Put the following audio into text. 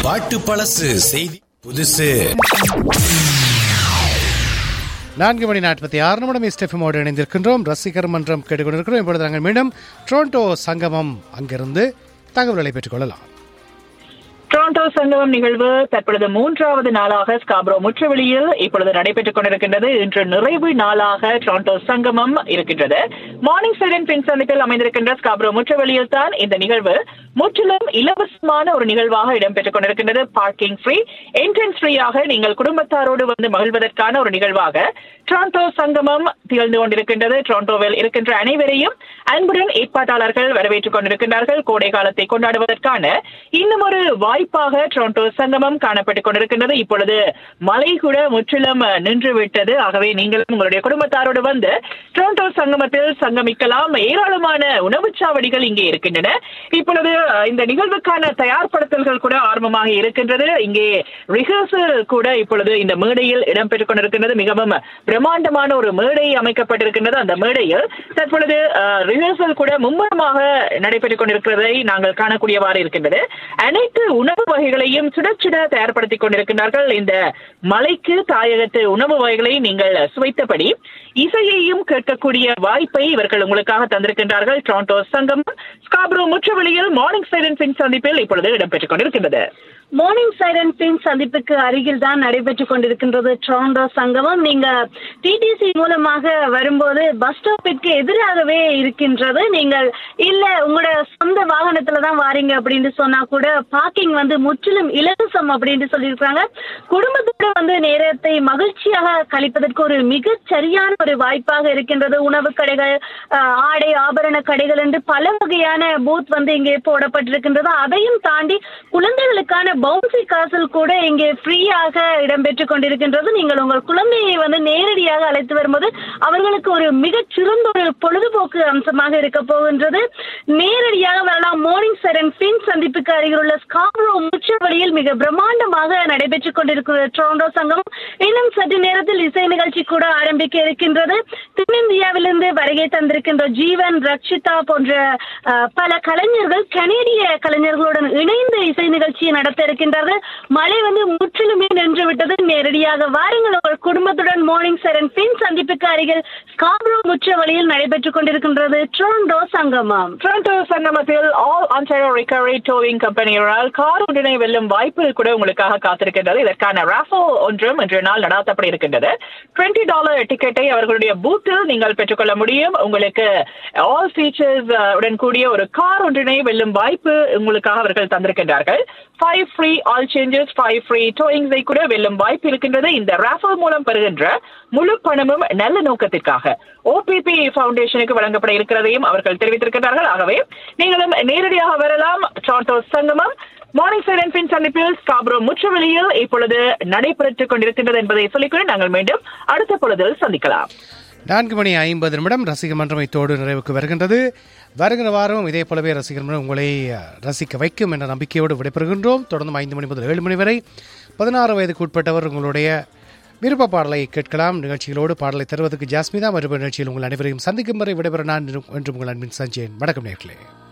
பாட்டு பழசு செய்தி புதுசு நான்கு மணி நாற்பத்தி ஆறு நிமிடம் இஸ்டெஃபமோடு இணைந்திருக்கின்றோம் ரசிகர் மன்றம் கேட்டுக்கொண்டிருக்கிறோம் இப்பொழுது நாங்கள் மீண்டும் டொரண்டோ சங்கமம் அங்கிருந்து தகவல்களை பெற்றுக்கொள்ளலாம் டொரண்டோ சங்கமம் நிகழ்வு தற்பொழுது மூன்றாவது நாளாக ஸ்காப்ரோ முற்றுவெளியில் இப்பொழுது நடைபெற்றுக் கொண்டிருக்கின்றது இன்று நிறைவு நாளாக டொரண்டோ சங்கமம் இருக்கின்றது மார்னிங் சைடன் பின் சந்திப்பில் அமைந்திருக்கின்ற ஸ்காப்ரோ முற்றுவெளியில் தான் இந்த நிகழ்வு முற்றிலும் இலவசமான ஒரு நிகழ்வாக இடம்பெற்றுக் கொண்டிருக்கின்றது பார்க்கிங் ஃப்ரீ என்ட்ரன்ஸ் ஃப்ரீயாக நீங்கள் குடும்பத்தாரோடு வந்து மகிழ்வதற்கான ஒரு நிகழ்வாக டொரண்டோ சங்கமம் திகழ்ந்து கொண்டிருக்கின்றது டொரண்டோவில் இருக்கின்ற அனைவரையும் அன்புடன் ஏற்பாட்டாளர்கள் வரவேற்றுக் கொண்டிருக்கின்றார்கள் கோடை காலத்தை கொண்டாடுவதற்கான இன்னும் ஒரு வாய்ப்பாக டொரண்டோ சங்கமம் காணப்பட்டுக் கொண்டிருக்கின்றது இப்பொழுது மழை கூட முற்றிலும் நின்று விட்டது ஆகவே நீங்களும் உங்களுடைய குடும்பத்தாரோடு வந்து டொரண்டோ சங்கமத்தில் சங்கமிக்கலாம் ஏராளமான உணவுச்சாவடிகள் இங்கே இருக்கின்றன இப்பொழுது அஹ், இந்த நிகழ்வுக்கான தயார்படுத்தல்கள் கூட ஆரம்பமாக இருக்கின்றது இங்கே ரிஹர்சல் கூட இப்பொழுது இந்த மேடையில் இடம்பெற்றுக் கொண்டிருக்கின்றது மிகவும் பிரம்மாண்டமான ஒரு மேடை அமைக்கப்பட்டிருக்கின்றது அந்த மேடையில் தற்பொழுது ரிஹர்சல் கூட மும்முரமாக நடைபெற்றுக் கொண்டிருக்கிறதை நாங்கள் காணக்கூடியவாறு இருக்கின்றது அனைத்து உணவு வகைகளையும் சுட சுட தயார்படுத்திக் கொண்டிருக்கின்றார்கள் இந்த மலைக்கு தாயகத்து உணவு வகைகளை நீங்கள் சுவைத்தபடி இசையையும் கேட்கக்கூடிய வாய்ப்பை இவர்கள் உங்களுக்காக தந்திருக்கின்றார்கள் டொரண்டோ சங்கம் ஸ்காப்ரோ முற்றுவெளியில் மார்னிங் சைலன்ஸ் பின் சந்திப்பில் இப்பொழுது இடம்பெற்றுக் கொண்டிருக்கின்றது மார்னிங் சைரன் பின் சந்திப்புக்கு அருகில் தான் நடைபெற்றுக் கொண்டிருக்கின்றது டொரண்டோ சங்கமம் நீங்க டிடிசி மூலமாக வரும்போது பஸ் ஸ்டாப்பிற்கு எதிராகவே இருக்கின்றது நீங்கள் இல்ல உங்களோட சொந்த வாகனத்துல தான் வாரீங்க அப்படின்னு சொன்னா கூட பார்க்கிங் வந்து முற்றிலும் இலவசம் அப்படின்னு சொல்லியிருக்காங்க குடும்பத்தோட வந்து நேரத்தை மகிழ்ச்சியாக கழிப்பதற்கு ஒரு மிகச் சரியான ஒரு வாய்ப்பாக இருக்கின்றது உணவு கடைகள் ஆஹ், ஆடை ஆபரண கடைகள் என்று பல வகையான பூத் வந்து இங்கே போடப்பட்டிருக்கின்றது அதையும் தாண்டி குழந்தைகளுக்கான பவுன்சி காசல் கூட இங்கே ஃப்ரீயாக இடம்பெற்றுக் கொண்டிருக்கின்றது நீங்கள் உங்கள் குழந்தையை வந்து நேரடியாக அழைத்து வரும்போது அவர்களுக்கு ஒரு மிகச் சிறந்த ஒரு பொழுதுபோக்கு அம்சமாக இருக்க போகின்றது நேரடியாக வரலாம் மார்னிங் சரண் பின் சந்திப்புக்கு அருகிலுள்ள ஸ்காப்ரோ முச்சவழியில் மிக பிரம்மாண்டமாக நடைபெற்றுக் கொண்டிருக்கிற டொரண்டோ சங்கம் இன்னும் சற்று நேரத்தில் இசை நிகழ்ச்சி கூட ஆரம்பிக்க இருக்கின்றது தென்னிந்தியாவிலிருந்து வருகை தந்திருக்கின்ற ஜீவன் ரக்ஷிதா போன்ற அஹ், பல கலைஞர்கள் கனேடிய கலைஞர்களுடன் இணைந்து இசை நிகழ்ச்சியை நடத்த இருக்கின்றார்கள் மழை வந்து முற்றிலுமே நின்று விட்டது நேரடியாக வாருங்கள் உங்கள் குடும்பத்துடன் மார்னிங் சரண் பின் சந்திப்புக்கு அருகில் ஸ்காப்ரோ முச்சவழியில் நடைபெற்றுக் கொண்டிருக்கின்றது டொரண்டோ சங்கமம் டொரண்டோ சங்கமத்தில் ஆல் ஆன்சைடோ ரிகவரி டோவிங் கம்பெனியால் கார் ஒன்றினை வெல்லும் வாய்ப்பு கூட உங்களுக்காக காத்திருக்கின்றது இதற்கான ராஃபோ ஒன்றும் இன்றைய நாள் நடாத்தப்பட இருக்கின்றது டுவெண்ட்டி டாலர் டிக்கெட்டை அவர்களுடைய பூத்தில் நீங்கள் பெற்றுக்கொள்ள முடியும் உங்களுக்கு ஆல் ஃபீச்சர்ஸ் உடன் கூடிய ஒரு கார் ஒன்றினை வெல்லும் வாய்ப்பு உங்களுக்காக அவர்கள் தந்திருக்கின்றார்கள் five free all changes five free டோயிங்ஸை கூட வெல்லும் வாய்ப்பு இருக்கின்றது இந்த ராஃபல் மூலம் பெறுகின்ற முழு பணமும் நல்ல நோக்கத்திற்காக ஓபிபி ஃபவுண்டேஷனுக்கு வழங்கப்பட இருக்கிறதையும் அவர்கள் தெரிவித்திருக்கிறார்கள் ஆகவே நீங்களும் நேரடியாக வரலாம் டொரண்டோ சங்கமம் மார்னிங் சைலன் பின் சந்திப்பில் ஸ்காப்ரோ முற்றுவெளியில் இப்பொழுது நடைபெற்றுக் கொண்டிருக்கின்றது என்பதை சொல்லிக்கொண்டு நாங்கள் மீண்டும் அடுத்த பொழுதில் சந்திக்கலாம் நான்கு மணி ஐம்பது நிமிடம் ரசிகர் மன்றம் இத்தோடு நிறைவுக்கு வருகின்றது வருகிற வாரம் இதே போலவே ரசிகர் மன்றம் உங்களை அஹ், ரசிக்க வைக்கும் என்ற நம்பிக்கையோடு விடைபெறுகின்றோம் தொடர்ந்து ஐந்து மணி முதல் ஏழு மணி வரை பதினாறு வயதுக்கு உட்பட்டவர் உங்களுடைய விருப்ப பாடலை கேட்கலாம் நிகழ்ச்சிகளோடு பாடலை தருவதற்கு ஜாஸ்மிதா மறுபடியும் நிகழ்ச்சியில் உங்கள் அனைவரையும் சந்திக்கும் வரை விடைபெற நான் என்று உங்கள் அன்பின் சஞ்சயன் வணக்கம் நேர்களே